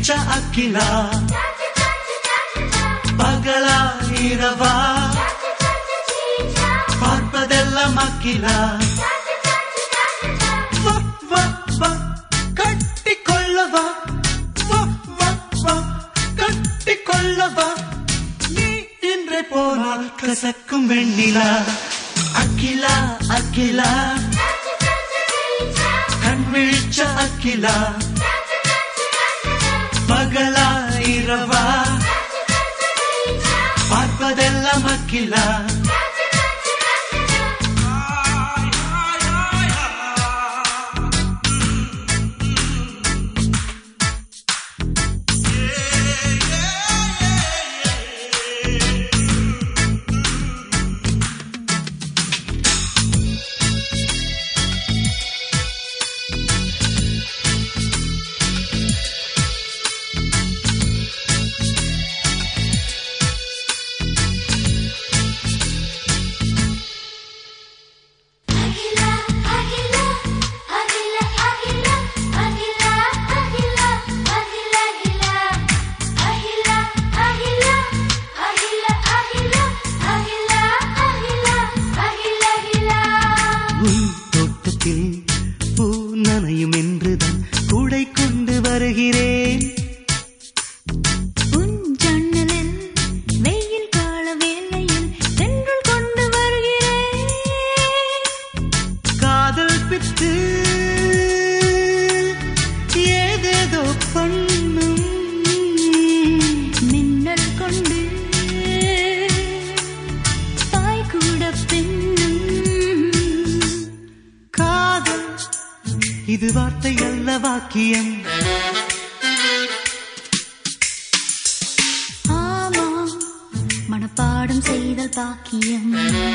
விழிச்ச அக்கிலா பகலா இரவா பார்ப்பதெல்லாம் அக்கிலா வா, வா, வா, கட்டிக்கொள்ளவா வா, வா, வா, கட்டிக்கொள்ளவா நீ இன்றே போனால் கசக்கும் வெண்ணிலா அக்கிலா அக்கிலா கண் விழிச்ச அக்கிலா பகலா இரவா பார்ப்பதெல்லாம் Akila Agila, agila, agila, agila, agila, agila, agila, agila, agila, agila, agila, agila, agila, agila, agila, agila. உன் தோட்டத்தில் பூ நனையும் என்றுதான் கூடை கொண்டு வருகிறேன் உன் ஜன்னலில் வெயில் கால வேளையில் தென்றல் கொண்டு வருகிறேன் காதல் பித்து ஏதேதோ பண்ணும் மின்னல் கொண்டு பாய் கூட பின்னும் காதல் இது வார்த்தை அல்ல வாக்கியம் ஆமாம் மனப்பாடம் செய்தல் பாக்கியம்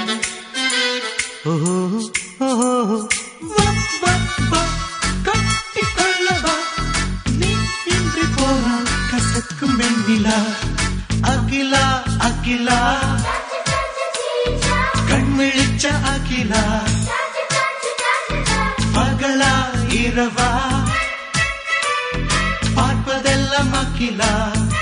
ஓஹோ ஓஹோ வா, வா, வா, கட்டிக்கொள்ளவா. நீ இன்றி போனால் கசக்கும் வெண்ணிலா அகிலா அகிலா கண் விழிச்ச அகிலா பகலா இரவா பார்ப்பதெல்லாம் அகிலா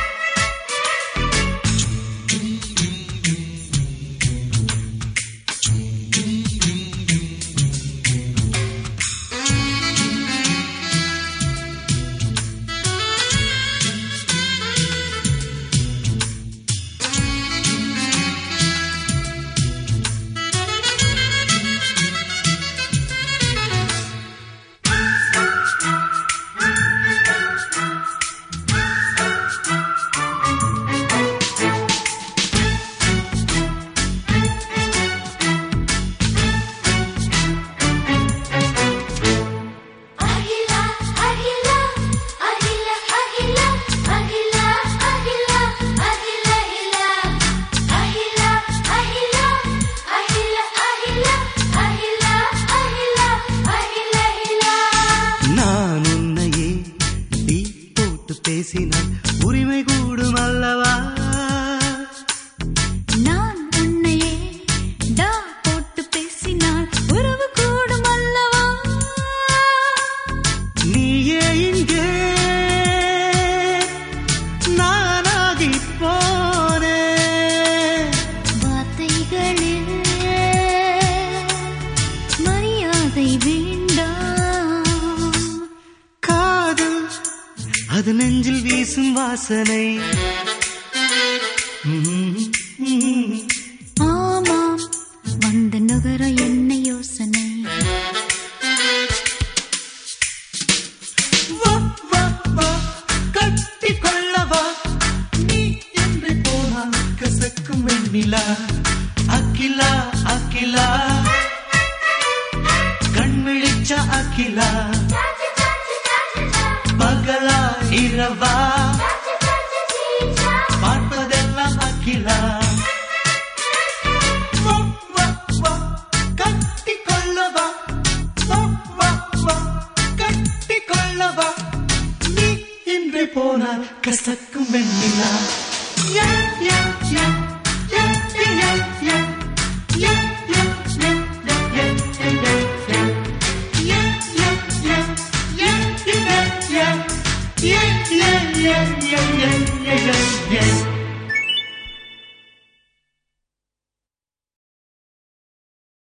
அகிலா அகிலா அகிலா அகிலா அகிலா அகிலா அகிலா அகிலா அகிலா அகிலா அகிலா அகிலா அகிலா அகிலா அகிலா அகிலா நான் உன்னையே நீ போட்டு பேசினால் உரிமை கூடும் அல்லவா நான் உன்னையே டா போட்டு பேசினால் உறவு கூடும் அல்லவா நீயே இங்கே நானாகி போனேன் வார்த்தைகளில் மரியாதை வேண்டாம் காதல் அது நெஞ்சில் வீசும் வாசனை ம்ம், ம்ம். ஆமாம் வந்த நுகர என்ன யோசனை வா, வா, வா, கட்டிக்கொள்ளவா. நீ என்று போனால் கசக்கும் வெண்ணிலா அகிலா அகிலா கண் விழிச்ச அகிலா பகலா இரவா பார்ப்பதெல்லாம் அகிலா வா, வா, வா, கட்டிக்கொள்ளவா. வா, வா, வா, கட்டிக்கொள்ளவா. நீ இன்றே போனால் கசக்கும் வெண்ணிலா யா, யா, யா, யா, யா, யா, யா, யா, யா, யா, யா, யா, யா, யா. Yeah, yeah, yeah, yeah, yeah, yeah, yeah, yeah, yeah, yeah, yeah, yeah.